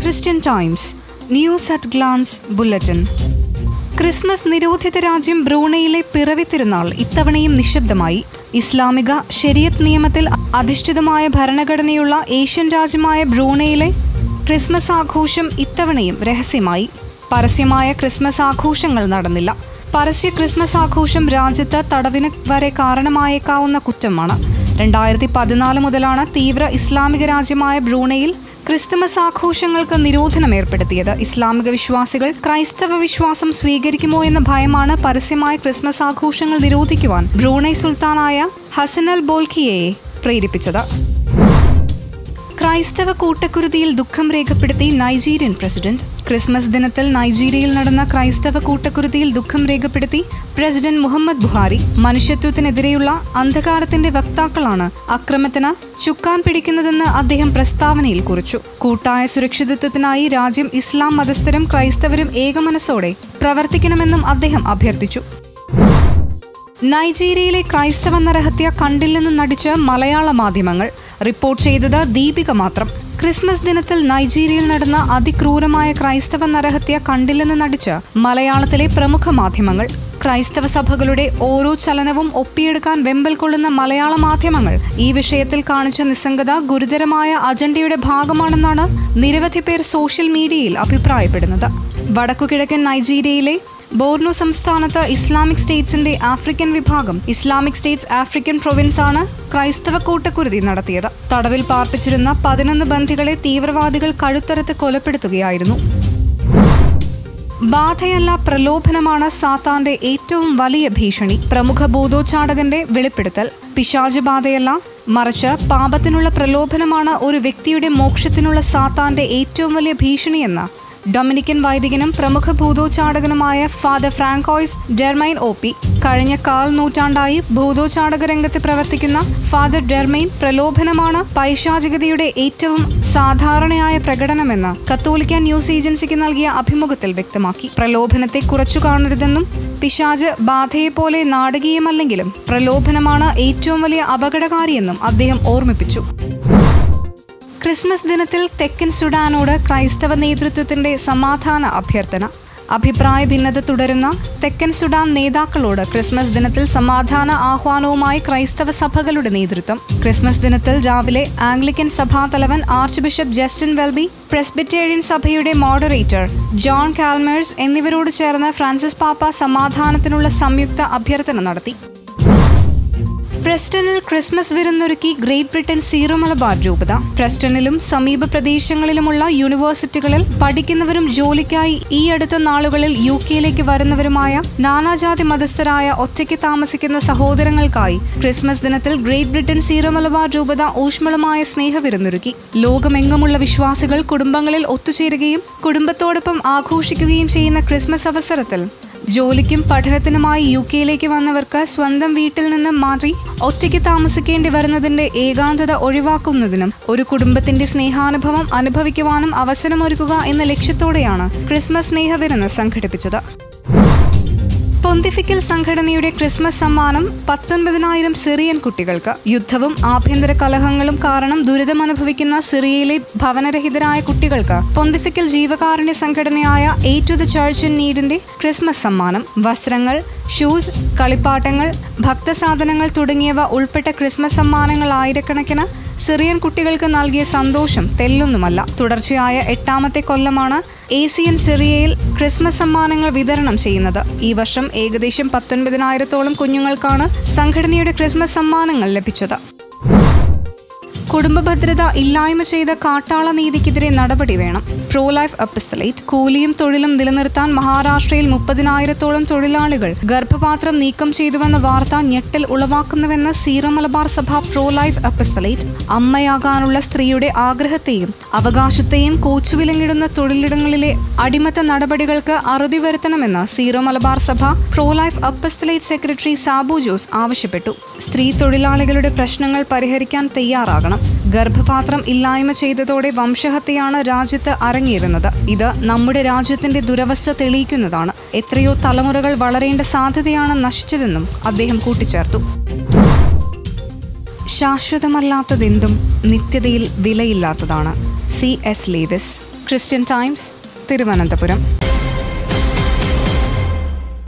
Christian Times news at glance bulletin Christmas നിരോധിത രാജ്യം ബ്രൂണയിലെ പിറവി തിരുനാൾ ഇത്തവണയും നിശബ്ദമായി ഇസ്ലാമിക ശരിയത്ത് നിയമത്തിൽ അധിഷ്ഠിതമായ ഭരണഘടനയുള്ള ഏഷ്യൻ രാജ്യമായ ബ്രൂണയിലെ ക്രിസ്മസ് ആഘോഷം ഇത്തവണയും രഹസ്യമായി പരസ്യമായ ക്രിസ്മസ് ആഘോഷങ്ങൾ നടന്നില്ല പരസ്യ ക്രിസ്മസ് ആഘോഷം രാജ്യത്ത് തടവിന് വരെ കാരണമായേക്കാവുന്ന കുറ്റമാണ് രണ്ടായിരത്തി പതിനാല് മുതലാണ് തീവ്ര ഇസ്ലാമിക രാജ്യമായ ബ്രൂണയിൽ ക്രിസ്തുമസ് ആഘോഷങ്ങൾക്ക് നിരോധനം ഏർപ്പെടുത്തിയത് ഇസ്ലാമിക വിശ്വാസികൾ ക്രൈസ്തവ വിശ്വാസം സ്വീകരിക്കുമോ എന്ന ഭയമാണ് പരസ്യമായ ക്രിസ്മസ് ആഘോഷങ്ങൾ നിരോധിക്കുവാൻ ബ്രൂണൈ സുൽത്താനായ ഹസനൽ ബോൽഖിയയെ പ്രേരിപ്പിച്ചത് ക്രൈസ്തവ കൂട്ടക്കുരുതിയിൽ ദുഃഖം രേഖപ്പെടുത്തി നൈജീരിയൻ പ്രസിഡന്റ് ക്രിസ്മസ് ദിനത്തിൽ നൈജീരിയയിൽ നടന്ന ക്രൈസ്തവ കൂട്ടക്കുരുതിയിൽ ദുഃഖം രേഖപ്പെടുത്തി പ്രസിഡന്റ് മുഹമ്മദ് ബുഹാരി മനുഷ്യത്വത്തിനെതിരെയുള്ള അന്ധകാരത്തിന്റെ വക്താക്കളാണ് അക്രമത്തിന് ചുക്കാൻ പിടിക്കുന്നതെന്ന് അദ്ദേഹം പ്രസ്താവനയിൽ കുറിച്ചു കൂട്ടായ സുരക്ഷിതത്വത്തിനായി രാജ്യം ഇസ്ലാം മതസ്ഥരും ക്രൈസ്തവരും ഏകമനസ്സോടെ പ്രവർത്തിക്കണമെന്നും അദ്ദേഹം അഭ്യർത്ഥിച്ചു നൈജീരിയയിലെ ക്രൈസ്തവ നരഹത്യ കണ്ടില്ലെന്ന് നടിച്ച് മലയാള മാധ്യമങ്ങൾ റിപ്പോർട്ട് ചെയ്തത് ദീപിക മാത്രം ക്രിസ്മസ് ദിനത്തിൽ നൈജീരിയയിൽ നടന്ന അതിക്രൂരമായ ക്രൈസ്തവ നരഹത്യ കണ്ടില്ലെന്ന് നടിച്ച് മലയാളത്തിലെ പ്രമുഖ മാധ്യമങ്ങൾ ക്രൈസ്തവ സഭകളുടെ ഓരോ ചലനവും ഒപ്പിയെടുക്കാൻ വെമ്പൽ കൊള്ളുന്ന മലയാള മാധ്യമങ്ങൾ ഈ വിഷയത്തിൽ കാണിച്ച നിസ്സംഗത ഗുരുതരമായ അജണ്ടയുടെ ഭാഗമാണെന്നാണ് നിരവധി പേർ സോഷ്യൽ മീഡിയയിൽ അഭിപ്രായപ്പെടുന്നത് വടക്കുകിഴക്കൻ നൈജീരിയയിലെ ബോർണോ സംസ്ഥാനത്ത് ഇസ്ലാമിക് സ്റ്റേറ്റ്സിന്റെ ആഫ്രിക്കൻ വിഭാഗം ഇസ്ലാമിക് സ്റ്റേറ്റ്സ് ആഫ്രിക്കൻ പ്രൊവിൻസ് ആണ് ക്രൈസ്തവ കൂട്ടക്കുരുതി നടത്തിയത് തടവിൽ പാർപ്പിച്ചിരുന്ന പതിനൊന്ന് ബന്ധികളെ തീവ്രവാദികൾ കഴുത്തറുത്ത് കൊലപ്പെടുത്തുകയായിരുന്നു ബാധയല്ല പ്രലോഭനമാണ് സാത്താന്റെ ഏറ്റവും വലിയ ഭീഷണി പ്രമുഖ ഭൂതോച്ചാടകന്റെ വെളിപ്പെടുത്തൽ പിശാജ് ബാധയല്ല മറിച്ച് പാപത്തിനുള്ള പ്രലോഭനമാണ് ഒരു വ്യക്തിയുടെ മോക്ഷത്തിനുള്ള സാത്താന്റെ ഏറ്റവും വലിയ ഭീഷണിയെന്ന് ഡൊമിനിക്കൻ വൈദികനും പ്രമുഖ ഭൂതോച്ചാടകനുമായ father Francois Dermine O P കഴിഞ്ഞ കാൽ നൂറ്റാണ്ടായി ഭൂതോച്ചാടക രംഗത്ത് പ്രവർത്തിക്കുന്ന ഫാദർ ഡെർമൈൻ പ്രലോഭനമാണ് പൈശാചികതയുടെ ഏറ്റവും സാധാരണയായ പ്രകടനമെന്ന് കത്തോലിക്ക ന്യൂസ് ഏജൻസിക്ക് നൽകിയ അഭിമുഖത്തിൽ വ്യക്തമാക്കി പ്രലോഭനത്തെ കുറച്ചു കാണരുതെന്നും പിശാജ് ബാധയെപ്പോലെ നാടകീയമല്ലെങ്കിലും പ്രലോഭനമാണ് ഏറ്റവും വലിയ അപകടകാരിയെന്നും അദ്ദേഹം ഓർമ്മിപ്പിച്ചു ക്രിസ്മസ് ദിനത്തിൽ തെക്കൻ സുഡാനോട് ക്രൈസ്തവ നേതൃത്വത്തിന്റെ സമാധാന അഭ്യർത്ഥന അഭിപ്രായ ഭിന്നത തുടരുന്ന തെക്കൻ സുഡാൻ നേതാക്കളോട് ക്രിസ്മസ് ദിനത്തിൽ സമാധാന ആഹ്വാനവുമായി ക്രൈസ്തവ സഭകളുടെ നേതൃത്വം ക്രിസ്മസ് ദിനത്തിൽ രാവിലെ ആംഗ്ലിക്കൻ സഭാതലവൻ archbishop Justin Welby Presbyterian സഭയുടെ മോഡറേറ്റർ ജോൺ കാൽമേഴ്സ് എന്നിവരോട് ചേർന്ന് ഫ്രാൻസിസ് പാപ്പ സമാധാനത്തിനുള്ള സംയുക്ത അഭ്യർത്ഥന നടത്തി പ്രസ്റ്റണിൽ ക്രിസ്മസ് വിരുന്നൊരുക്കി ഗ്രേറ്റ് ബ്രിട്ടൻ സീറോ മലബാർ രൂപത പ്രസ്റ്റണിലും സമീപ പ്രദേശങ്ങളിലുമുള്ള യൂണിവേഴ്സിറ്റികളിൽ പഠിക്കുന്നവരും ജോലിക്കായി ഈ അടുത്ത നാളുകളിൽ യു കെയിലേക്ക് വരുന്നവരുമായ നാനാജാതി മതസ്ഥരായ ഒറ്റയ്ക്ക് താമസിക്കുന്ന സഹോദരങ്ങൾക്കായി ക്രിസ്മസ് ദിനത്തിൽ ഗ്രേറ്റ് ബ്രിട്ടൻ സീറോ മലബാർ രൂപത ഊഷ്മളമായ സ്നേഹവിരുന്നൊരുക്കി ലോകമെങ്ങുമുള്ള വിശ്വാസികൾ കുടുംബങ്ങളിൽ ഒത്തുചേരുകയും കുടുംബത്തോടൊപ്പം ആഘോഷിക്കുകയും ചെയ്യുന്ന ക്രിസ്മസ് അവസരത്തിൽ ജോലിക്കും പഠനത്തിനുമായി യു കെയിലേക്ക് വന്നവർക്ക് സ്വന്തം വീട്ടിൽ നിന്ന് മാറി ഒറ്റയ്ക്ക് താമസിക്കേണ്ടി വരുന്നതിന്റെ ഏകാന്തത ഒഴിവാക്കുന്നതിനും ഒരു കുടുംബത്തിന്റെ സ്നേഹാനുഭവം അനുഭവിക്കുവാനും അവസരമൊരുക്കുക എന്ന ലക്ഷ്യത്തോടെയാണ് ക്രിസ്മസ് സ്നേഹവിരുന്ന് സംഘടിപ്പിച്ചത് പൊന്തിഫിക്കൽ സംഘടനയുടെ ക്രിസ്മസ് സമ്മാനം പത്തൊൻപതിനായിരം സിറിയൻ കുട്ടികൾക്ക് യുദ്ധവും ആഭ്യന്തര കലഹങ്ങളും കാരണം ദുരിതമനുഭവിക്കുന്ന സിറിയയിലെ ഭവനരഹിതരായ കുട്ടികൾക്ക് പൊന്തിഫിക്കൽ ജീവകാരുണ്യ സംഘടനയായ aid to the church in നീഡിന്റെ ക്രിസ്മസ് സമ്മാനം വസ്ത്രങ്ങൾ ഷൂസ് കളിപ്പാട്ടങ്ങൾ ഭക്തസാധനങ്ങൾ തുടങ്ങിയവ ഉൾപ്പെട്ട ക്രിസ്മസ് സമ്മാനങ്ങൾ ആയിരക്കണക്കിന് സിറിയൻ കുട്ടികൾക്ക് നൽകിയ സന്തോഷം തെല്ലൊന്നുമല്ല തുടർച്ചയായ എട്ടാമത്തെ കൊല്ലമാണ് ഏസിയൻ സിറിയയിൽ ക്രിസ്മസ് സമ്മാനങ്ങൾ വിതരണം ചെയ്യുന്നത് ഈ വർഷം ഏകദേശം പത്തൊൻപതിനായിരത്തോളം കുഞ്ഞുങ്ങൾക്കാണ് സംഘടനയുടെ ക്രിസ്മസ് സമ്മാനങ്ങൾ ലഭിച്ചത് കുടുംബ ഭദ്രത ഇല്ലായ്മ ചെയ്ത കാട്ടാള നീതിക്കെതിരെ നടപടി വേണം പ്രോ ലൈഫ് എപ്പിസ്തലേറ്റ് കൂലിയും തൊഴിലും നിലനിർത്താൻ മഹാരാഷ്ട്രയിൽ മുപ്പതിനായിരത്തോളം തൊഴിലാളികൾ ഗർഭപാത്രം നീക്കം ചെയ്തുവെന്ന വാർത്ത ഞെട്ടൽ ഉളവാക്കുന്നുവെന്ന് സീറോ മലബാർ സഭ പ്രോ ലൈഫ് എപ്പിസ്തലേറ്റ് അമ്മയാകാനുള്ള സ്ത്രീയുടെ ആഗ്രഹത്തെയും അവകാശത്തെയും കോച്ചുവിലങ്ങിടുന്ന തൊഴിലിടങ്ങളിലെ അടിമത്ത നടപടികൾക്ക് അറുതി വരുത്തണമെന്ന് സീറോ മലബാർ സഭ pro life apostolate secretary Sabu Jose ആവശ്യപ്പെട്ടു സ്ത്രീ തൊഴിലാളികളുടെ പ്രശ്നങ്ങൾ പരിഹരിക്കാൻ തയ്യാറാകണം ഗർഭപാത്രം ഇല്ലായ്മ ചെയ്തതോടെ വംശഹത്യയാണ് രാജ്യത്ത് അരങ്ങേറുന്നത് ഇത് നമ്മുടെ രാജ്യത്തിന്റെ ദുരവസ്ഥ തെളിയിക്കുന്നതാണ് എത്രയോ തലമുറകൾ വളരേണ്ട സാധ്യതയാണ് നശിച്ചതെന്നും അദ്ദേഹം കൂട്ടിച്ചേർത്തു ശാശ്വതമല്ലാത്തതെന്തും നിത്യതയിൽ വിലയില്ലാത്തതാണ് C S Lewis Christian Times Thiruvananthapuram